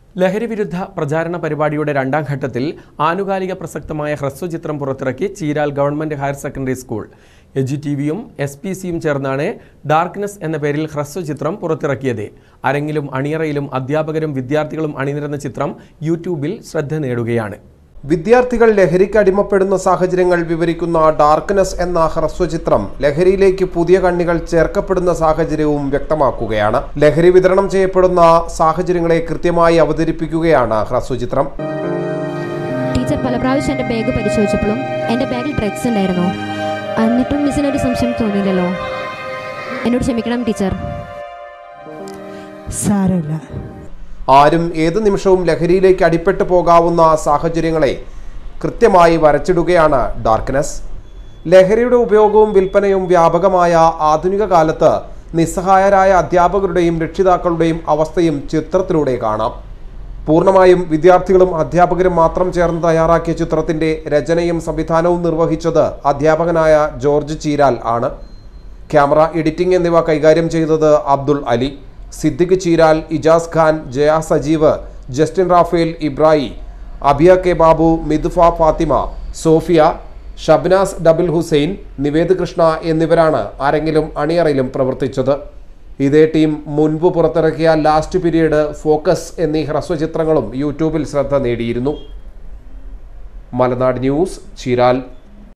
ലഹരിവിരുദ്ധ പ്രചാരണ പരിപാടിയുടെ രണ്ടാം ഘട്ടത്തിൽ ആനുകാലിക പ്രസക്തമായ ഹ്രസ്വചിത്രം പുറത്തിറക്കി Cheeral government higher secondary school edu T വിയും എസ് പി സിയും ചേർന്നാണ് ഡാർക്ക്നെസ് എന്ന പേരിൽ ഹ്രസ്വചിത്രം പുറത്തിറക്കിയത് അരങ്ങിലും അണിയറയിലും അധ്യാപകരും വിദ്യാർത്ഥികളും അണിനിരന്ന ചിത്രം യൂട്യൂബിൽ ശ്രദ്ധ നേടുകയാണ് വിദ്യാർത്ഥികൾ ലഹരിക്ക് അടിമപ്പെടുന്ന സാഹചര്യങ്ങൾ വിവരിക്കുന്ന ഡാർക്ക്നെസ് എന്ന ഹ്രസ്വചിത്രം ലഹരിയിലേക്ക് പുതിയ കണ്ണികൾ ചേർക്കപ്പെടുന്ന സാഹചര്യവും വ്യക്തമാക്കുകയാണ് ലഹരി വിതരണം ചെയ്യപ്പെടുന്ന സാഹചര്യങ്ങളെ കൃത്യമായി അവതരിപ്പിക്കുകയാണ് ഹ്രസ്വചിത്രം ടീച്ചർ പല പ്രാവശ്യം എൻ്റെ ബാഗ് പരിശോധിച്ചപ്പോഴും എൻ്റെ ബാഗിൽ ഡ്രഗ്സ് ഉണ്ടായിരുന്നു എന്നിട്ടും മിസ്സിന് ഒരു സംശയം തോന്നിയില്ലല്ലോ എന്നോട് ക്ഷമിക്കണം ടീച്ചർ സാരമില്ല ആരും ഏത് നിമിഷവും ലഹരിയിലേക്ക് അടിപ്പെട്ടു പോകാവുന്ന സാഹചര്യങ്ങളെ കൃത്യമായി വരച്ചിടുകയാണ് ഡാർക്ക്നെസ് ലഹരിയുടെ ഉപയോഗവും വിൽപ്പനയും വ്യാപകമായ ആധുനിക കാലത്ത് നിസ്സഹായരായ അധ്യാപകരുടെയും രക്ഷിതാക്കളുടെയും അവസ്ഥയും ചിത്രത്തിലൂടെ കാണാം പൂർണ്ണമായും വിദ്യാർത്ഥികളും അധ്യാപകരും മാത്രം ചേർന്ന് തയ്യാറാക്കിയ ചിത്രത്തിന്റെ രചനയും സംവിധാനവും നിർവഹിച്ചത് അധ്യാപകനായ ജോർജ് ചീരാൽ ആണ് ക്യാമറ എഡിറ്റിംഗ് എന്നിവ കൈകാര്യം ചെയ്തത് Abdul Ali Siddique Cheeral Ijas Khan Jaya Sajeev Justin Raphael Ibrahim Abiya K Babu Midfa Fathima Sophia Shabnas double Hussain Nived Krishna എന്നിവരാണ് അരങ്ങിലും അണിയറയിലും പ്രവർത്തിച്ചത് ഇതേ ടീം മുൻപ് പുറത്തിറക്കിയ ലാസ്റ്റ് പീരീഡ് ഫോക്കസ് എന്നീ ഹ്രസ്വചിത്രങ്ങളും യൂട്യൂബിൽ ശ്രദ്ധ നേടിയിരുന്നു മലനാട് ന്യൂസ് ചീരാൽ